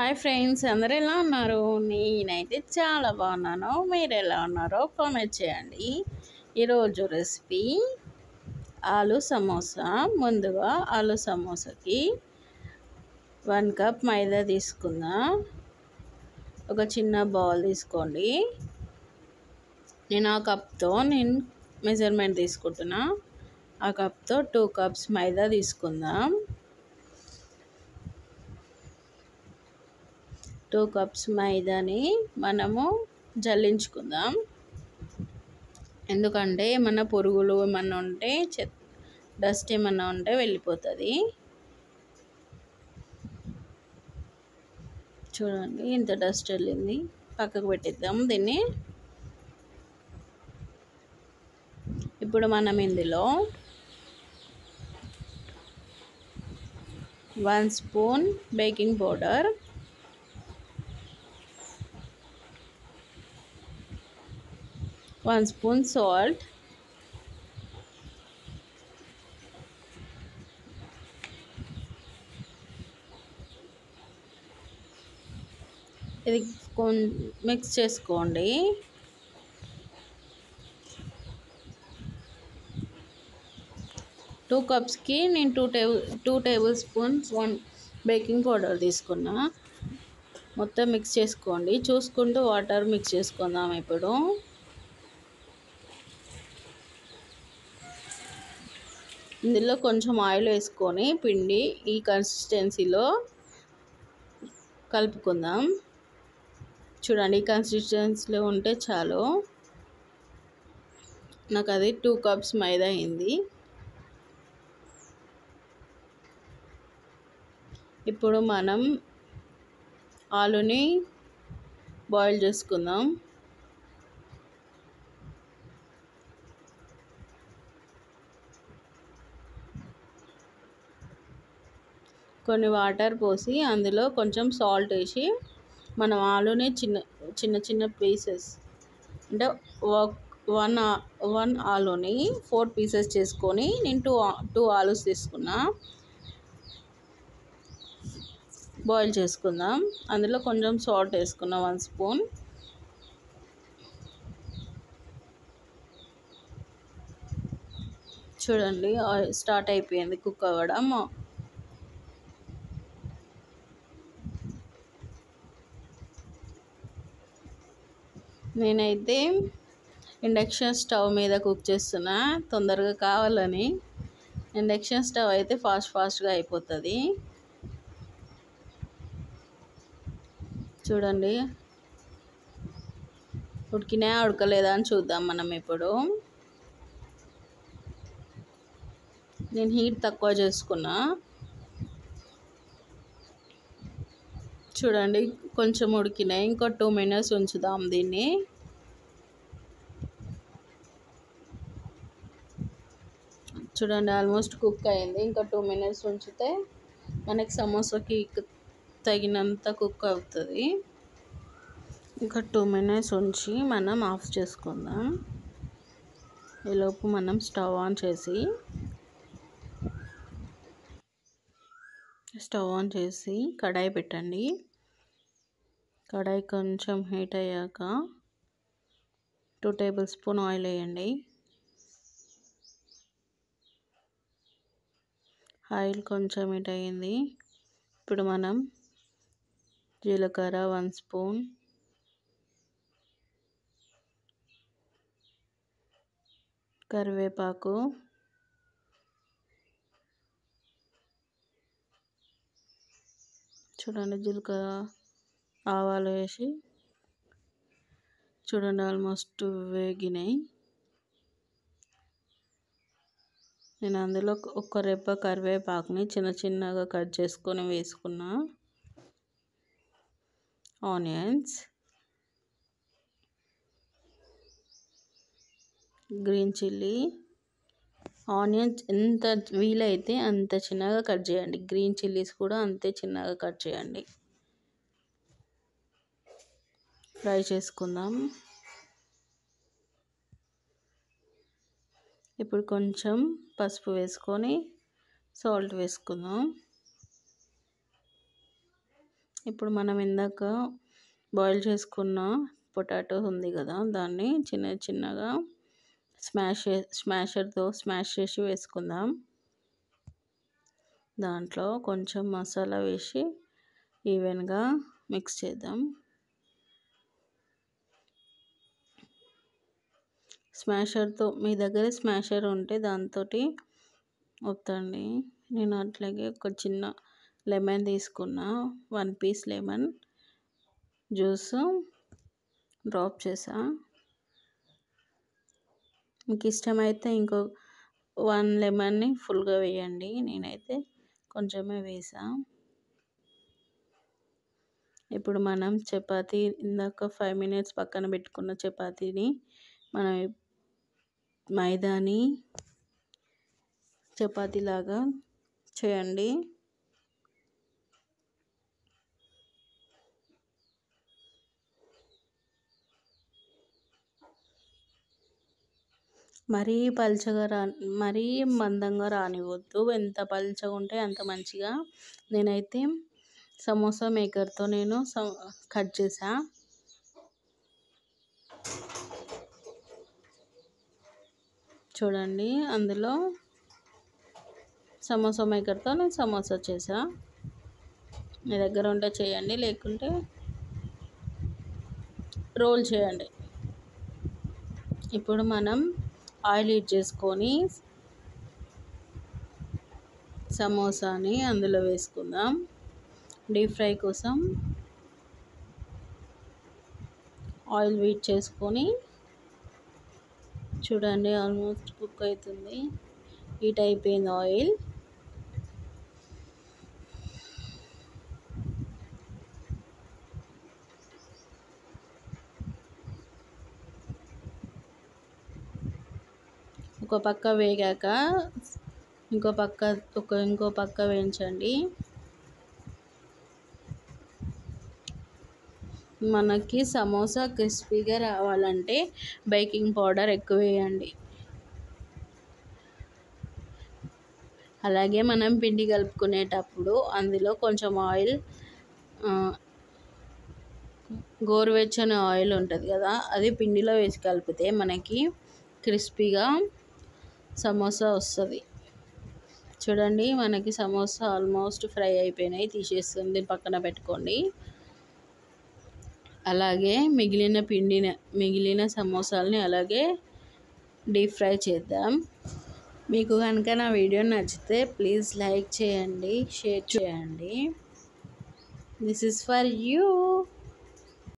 hi friends అందరు ఎలా ఉన్నారు నేనైతే చాలా బాగున్నాను మీరు ఎలా ఉన్నారో కామెంట్ చేయండి ఈరోజు రెసిపీ ఆలు సమోసా ముందుగా ఆలు సమోసాకి వన్ కప్ మైదా తీసుకుందాం ఒక చిన్న బౌల్ తీసుకోండి నేను ఆ కప్తో నేను మెజర్మెంట్ తీసుకుంటున్నా ఆ కప్తో టూ కప్స్ మైదా తీసుకుందాం టూ కప్స్ మైదాని మనము జల్లించుకుందాం ఎందుకంటే ఏమన్నా పురుగులు ఏమన్నా ఉంటే చె డస్ట్ ఏమన్నా ఉంటే వెళ్ళిపోతుంది చూడండి ఇంత డస్ట్ వెళ్ళింది పక్కకు పెట్టిద్దాం దీన్ని ఇప్పుడు మనం ఇందులో one spoon baking powder one spoon salt ఇది మిక్స్ చేసుకోండి టూ కప్స్కి నేను two table two tablespoons one baking powder తీసుకున్నా మొత్తం మిక్స్ చేసుకోండి చూసుకుంటూ వాటర్ మిక్స్ చేసుకుందాం ఇప్పుడు ఇందులో కొంచెం ఆయిల్ వేసుకొని పిండి ఈ కన్సిస్టెన్సీలో కలుపుకుందాం చూడండి ఈ కన్సిస్టెన్సీలో ఉంటే చాలు నాకు అది టూ కప్స్ మైదా అయింది ఇప్పుడు మనం ఆలుని బాయిల్ చేసుకుందాం కొన్ని వాటర్ పోసి అందులో కొంచెం సాల్ట్ వేసి మనం ఆలుని చిన్న చిన్న చిన్న పీసెస్ అంటే వన్ వన్ ఆలుని ఫోర్ పీసెస్ చేసుకొని నేను టూ టూ ఆలూస్ తీసుకున్నా బాయిల్ చేసుకుందాం అందులో కొంచెం సాల్ట్ వేసుకున్నా వన్ స్పూన్ చూడండి స్టార్ట్ అయిపోయింది కుక్ అవ్వడం నేనైతే ఇండక్షన్ స్టవ్ మీద కుక్ చేస్తున్నా తొందరగా కావాలని ఇండక్షన్ స్టవ్ అయితే ఫాస్ట్ ఫాస్ట్గా అయిపోతుంది చూడండి ఉడికినా ఉడకలేదా అని చూద్దాం మనం ఇప్పుడు నేను హీట్ తక్కువ చేసుకున్నా చూడండి కొంచెం ఉడికినాయి ఇంకో టూ మినిట్స్ ఉంచుదాం దీన్ని చూడండి ఆల్మోస్ట్ కుక్ అయింది ఇంకా టూ మినిట్స్ ఉంచితే మనకి సమోసాకి తగినంత కుక్ అవుతుంది ఇంకా టూ మినిట్స్ ఉంచి మనం ఆఫ్ చేసుకుందాం ఈలోపు మనం స్టవ్ ఆన్ చేసి స్టవ్ ఆన్ చేసి కడాయి పెట్టండి కడాయి కొంచెం హీట్ అయ్యాక టూ టేబుల్ స్పూన్ ఆయిల్ వేయండి ఆయిల్ కొంచెం హీట్ అయ్యింది ఇప్పుడు మనం జీలకర్ర వన్ స్పూన్ కరివేపాకు చూడండి జీలకర్ర ఆవాలు వేసి చూడండి ఆల్మోస్ట్ వేగినాయి నేను అందులో ఒక్క రెప్ప కరివేపాకుని చిన్న చిన్నగా కట్ చేసుకొని వేసుకున్నా ఆనియన్స్ గ్రీన్ చిల్లీ ఆనియన్స్ ఎంత వీలైతే అంత చిన్నగా కట్ చేయండి గ్రీన్ చిల్లీస్ కూడా అంతే చిన్నగా కట్ చేయండి ఫ్రై చేసుకుందాం ఇప్పుడు కొంచెం పసుపు వేసుకొని సాల్ట్ వేసుకుందాం ఇప్పుడు మనం ఇందాక బాయిల్ చేసుకున్న పొటాటో ఉంది కదా దాన్ని చిన్న చిన్నగా స్మాష్ స్మాషర్తో స్మాష్ చేసి వేసుకుందాం దాంట్లో కొంచెం మసాలా వేసి ఈవెన్గా మిక్స్ చేద్దాం స్మాషర్తో మీ దగ్గర స్మాషర్ ఉంటే దాంతో ఒత్తండి నేను అట్లాగే ఒక చిన్న లెమన్ తీసుకున్నా one piece lemon juice drop చేసా మీకు ఇష్టమైతే ఇంకో వన్ లెమన్ని ఫుల్గా వేయండి నేనైతే కొంచెమే వేసా ఇప్పుడు మనం చపాతీ ఇందాక ఫైవ్ మినిట్స్ పక్కన పెట్టుకున్న చపాతీని మనం మైదాని చపాతీలాగా చేయండి మరీ పల్చగా రా మరీ మందంగా రానివ్వద్దు ఎంత పల్చగా ఉంటే అంత మంచిగా నేనైతే సమోసా మేకర్తో నేను కట్ చేసా చూడండి అందులో సమోసా మేకర్తో నేను సమోసా చేసా మీ దగ్గర ఉంటే చేయండి లేకుంటే రోల్ చేయండి ఇప్పుడు మనం ఆయిల్ హీట్ చేసుకొని సమోసాని అందులో వేసుకుందాం డీప్ ఫ్రై కోసం ఆయిల్ హీట్ చేసుకొని చూడండి ఆల్మోస్ట్ కుక్ అవుతుంది హీట్ అయిపోయింది ఆయిల్ ఒక పక్క వేగాక ఇంకో పక్క ఒక ఇంకో పక్క వేయించండి మనకి సమోసా క్రిస్పీగా రావాలంటే బేకింగ్ పౌడర్ ఎక్కువ వేయండి అలాగే మనం పిండి కలుపుకునేటప్పుడు అందులో కొంచెం ఆయిల్ గోరువెచ్చని ఆయిల్ ఉంటుంది కదా అది పిండిలో వేసి కలిపితే మనకి క్రిస్పీగా సమోసా వస్తుంది చూడండి మనకి సమోసా ఆల్మోస్ట్ ఫ్రై అయిపోయినాయి తీసేస్తుంది పక్కన పెట్టుకోండి అలాగే మిగిలిన పిండిన మిగిలిన సమోసాలని అలాగే డీప్ ఫ్రై చేద్దాం మీకు కనుక నా వీడియో నచ్చితే ప్లీజ్ లైక్ చేయండి షేర్ చేయండి దిస్ ఇస్ ఫర్ యూ